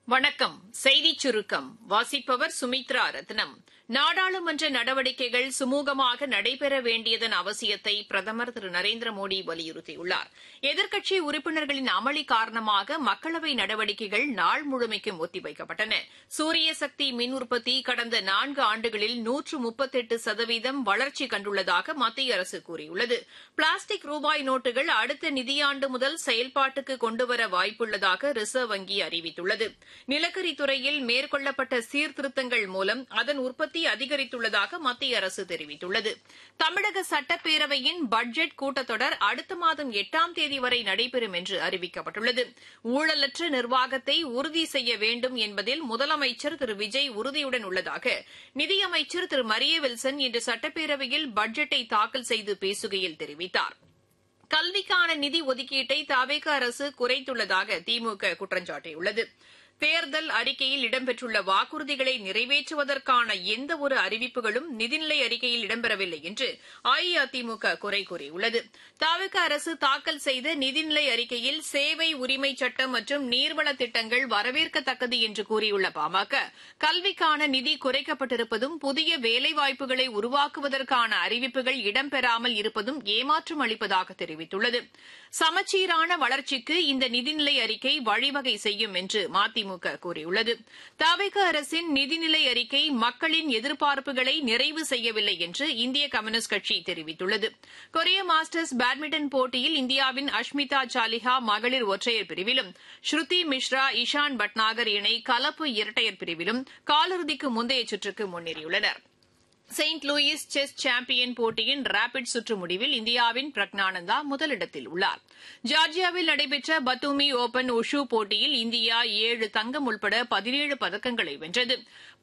வணக்கம் செய்திச் சுருக்கம் வாசிப்பவர் சுமித்ரா ரத்னம் நாடாளுமன்ற நடவடிக்கைகள் சுமூகமாக நடைபெற வேண்டியதன் அவசியத்தை பிரதமர் திரு நரேந்திர மோடி வலியுறுத்தியுள்ளார் எதிர்க்கட்சி உறுப்பினர்களின் அமளி காரணமாக மக்களவை நடவடிக்கைகள் நாள் முழுமைக்கும் ஒத்திவைக்கப்பட்டன சூரிய சக்தி மின் உற்பத்தி கடந்த நான்கு ஆண்டுகளில் நூற்று முப்பத்தெட்டு சதவீதம் வளர்ச்சி கண்டுள்ளதாக மத்திய அரசு கூறியுள்ளது பிளாஸ்டிக் ரூபாய் நோட்டுகள் அடுத்த நிதியாண்டு முதல் செயல்பாட்டுக்கு கொண்டுவர வாய்ப்புள்ளதாக ரிசர்வ் வங்கி அறிவித்துள்ளது நிலக்கரித்துறையில் மேற்கொள்ளப்பட்ட சீர்திருத்தங்கள் மூலம் அதன் உற்பத்தி அதிகரித்துள்ளதாக மத்திய அரசு தெரிவித்துள்ளது தமிழக சட்டப்பேரவையின் பட்ஜெட் கூட்டத்தொடர் அடுத்த மாதம் எட்டாம் தேதி வரை நடைபெறும் என்று அறிவிக்கப்பட்டுள்ளது ஊழலற்ற நிர்வாகத்தை உறுதி செய்ய வேண்டும் என்பதில் முதலமைச்சர் திரு விஜய் உறுதியுடன் உள்ளதாக நிதியமைச்சர் திரு மரிய வில்சன் இன்று சட்டப்பேரவையில் பட்ஜெட்டை தாக்கல் செய்து பேசுகையில் தெரிவித்தாா் கல்விக்கான நிதி ஒதுக்கீட்டை தவேக அரசு குறைத்துள்ளதாக திமுக குற்றம் சாட்டியுள்ளது தேர்தல் அறிக்கையில் இடம்பெற்றுள்ள வாக்குறுதிகளை நிறைவேற்றுவதற்கான எந்த ஒரு அறிவிப்புகளும் நிதிநிலை அறிக்கையில் இடம்பெறவில்லை என்று அஇஅதிமுக குறை கூறியுள்ளது தவிக அரசு தாக்கல் செய்த நிதிநிலை அறிக்கையில் சேவை உரிமை சட்டம் மற்றும் நீர்வள திட்டங்கள் வரவேற்கத்தக்கது என்று கூறியுள்ள பாமக கல்விக்கான நிதி குறைக்கப்பட்டிருப்பதும் புதிய வேலைவாய்ப்புகளை உருவாக்குவதற்கான அறிவிப்புகள் இடம்பெறாமல் இருப்பதும் ஏமாற்றம் அளிப்பதாக தெரிவித்துள்ளது சமச்சீரான வளர்ச்சிக்கு இந்த நிதிநிலை அறிக்கை வழிவகை செய்யும் என்று மதிமுக கூறியுள்ளது தவிக அரசின் நிதிநிலை அறிக்கை மக்களின் எதிர்பார்ப்புகளை நிறைவு செய்யவில்லை என்று இந்திய கம்யூனிஸ்ட் கட்சி தெரிவித்துள்ளது கொரிய மாஸ்டர்ஸ் பேட்மிண்டன் போட்டியில் இந்தியாவின் அஷ்மிதா சாலிஹா மகளிர் ஒற்றையர் பிரிவிலும் ஸ்ருதி மிஸ்ரா இஷான் பட்நாகர் இணை கலப்பு இரட்டையர் பிரிவிலும் காலிறுதிக்கு முந்தைய சுற்றுக்கு முன்னேறியுள்ளனா் செயின்ட் லூயிஸ் செஸ் சாம்பியன் போட்டியின் ரேபிட் சுற்று முடிவில் இந்தியாவின் பிரக்னானந்தா முதலிடத்தில் உள்ளார் ஜார்ஜியாவில் நடைபெற்ற பத்தூமி ஓபன் உஷு போட்டியில் இந்தியா ஏழு தங்கம் உட்பட பதினேழு பதக்கங்களை வென்றது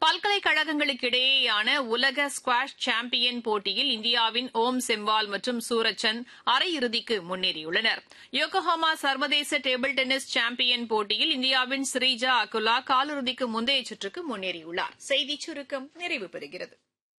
பல்கலைக்கழகங்களுக்கிடையேயான உலக ஸ்குவாஷ் சாம்பியன் போட்டியில் இந்தியாவின் ஓம் செம்வால் மற்றும் சூரச்சந்த் அரையிறுதிக்கு முன்னேறியுள்ளனர் யோகோஹாமா சர்வதேச டேபிள் டென்னிஸ் சாம்பியன் போட்டியில் இந்தியாவின் ஸ்ரீஜா அகுலா காலிறுதிக்கு முந்தைய சுற்றுக்கு முன்னேறியுள்ளார் செய்திச் சுருக்கம் நிறைவு பெறுகிறது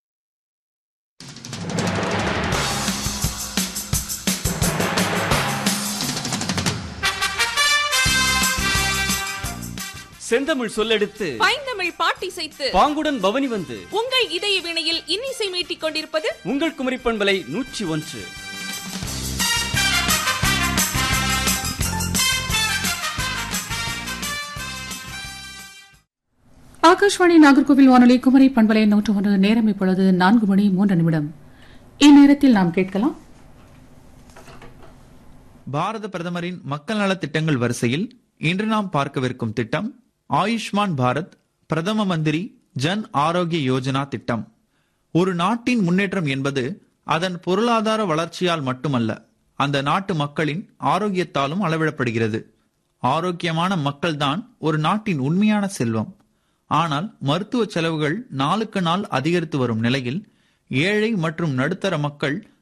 செந்தமிழ் சொல்லெடுத்து பைந்தமிழ் பாட்டிசைத்து பாங்குடன் பவனி வந்து உங்கள் இதய வினையில் இன்னிசை மீட்டிக் கொண்டிருப்பது உங்கள் குமரி பண்பலை நூற்றி ஒன்று ஆகாஷ்வாணி நாகர்கோவில் வானொலி குமரி பண்பலை நூற்று ஒன்று நேரம் இப்பொழுது நான்கு மணி மூன்று நிமிடம் இந்நேரத்தில் நாம் கேட்கலாம் பாரத பிரதமரின் மக்கள் நலத் திட்டங்கள் வரிசையில் இன்று நாம் பார்க்கவிருக்கும் திட்டம் ஆயுஷ்மான் பாரத் பிரதம மந்திரி ஜன் ஆரோக்கிய யோஜனா திட்டம் ஒரு நாட்டின் முன்னேற்றம் என்பது அதன் பொருளாதார வளர்ச்சியால் மட்டுமல்ல அந்த நாட்டு மக்களின் ஆரோக்கியத்தாலும் அளவிடப்படுகிறது ஆரோக்கியமான மக்கள்தான் ஒரு நாட்டின் உண்மையான செல்வம் ஆனால் மருத்துவ செலவுகள் நாளுக்கு நாள் அதிகரித்து வரும் நிலையில் ஏழை மற்றும் நடுத்தர மக்கள்